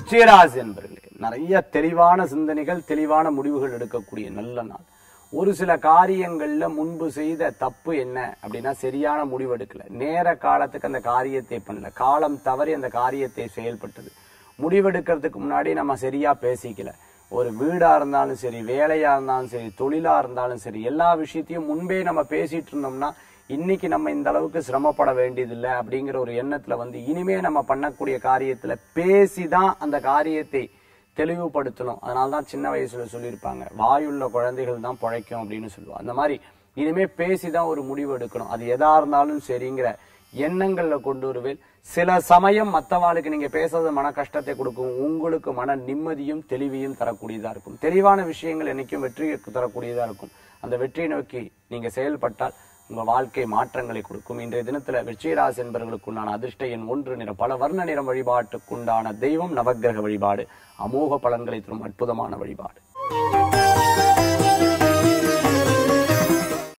விருச்சிகராசி என்பர்களே நிறைய தெளிவான சிந்தனைகள் தெளிவான முடிவுகள் எடுக்கக்கூடிய நல்ல நாள் ஒரு சில காரியங்கள்ல முன்பு செய்த தப்பு என்ன அப்படின்னா சரியான முடிவு எடுக்கல நேர காலத்துக்கு அந்த காரியத்தை பண்ணல காலம் தவறி அந்த காரியத்தை செயல்பட்டது முடிவெடுக்கிறதுக்கு முன்னாடி நம்ம சரியா பேசிக்கல ஒரு வீடா இருந்தாலும் சரி வேலையா இருந்தாலும் சரி தொழிலா இருந்தாலும் சரி எல்லா விஷயத்தையும் முன்பே நம்ம பேசிட்டு இருந்தோம்னா இன்னைக்கு நம்ம இந்த அளவுக்கு சிரமப்பட வேண்டியதில்லை அப்படிங்கிற ஒரு எண்ணத்துல வந்து இனிமே நம்ம பண்ணக்கூடிய காரியத்துல பேசிதான் அந்த காரியத்தை தெளிவுபடுத்தணும் அதனால தான் சின்ன வயசுல சொல்லியிருப்பாங்க வாயுள்ள குழந்தைகள் தான் பிழைக்கும் அப்படின்னு சொல்லுவாங்க அந்த மாதிரி இனிமே பேசிதான் ஒரு முடிவு எடுக்கணும் அது எதா இருந்தாலும் சரிங்கிற எண்ணங்கள்ல கொண்டு வருவேன் சில சமயம் மத்தவாளுக்கு நீங்க பேசுறது மன கஷ்டத்தை கொடுக்கும் உங்களுக்கு மன நிம்மதியும் தெளிவையும் தரக்கூடியதா இருக்கும் தெளிவான விஷயங்கள் என்னைக்கும் வெற்றி தரக்கூடியதா இருக்கும் அந்த வெற்றியை நோக்கி நீங்க செயல்பட்டால் உங்க வாழ்க்கை மாற்றங்களை கொடுக்கும் இன்றைய தினத்துல வெற்றிராசி என்பவர்களுக்குண்டான அதிர்ஷ்ட எண் ஒன்று நிற பல வர்ண நிறம் வழிபாட்டுக்குண்டான தெய்வம் நவக்கிரக வழிபாடு அமோக பலன்களை தரும் அற்புதமான வழிபாடு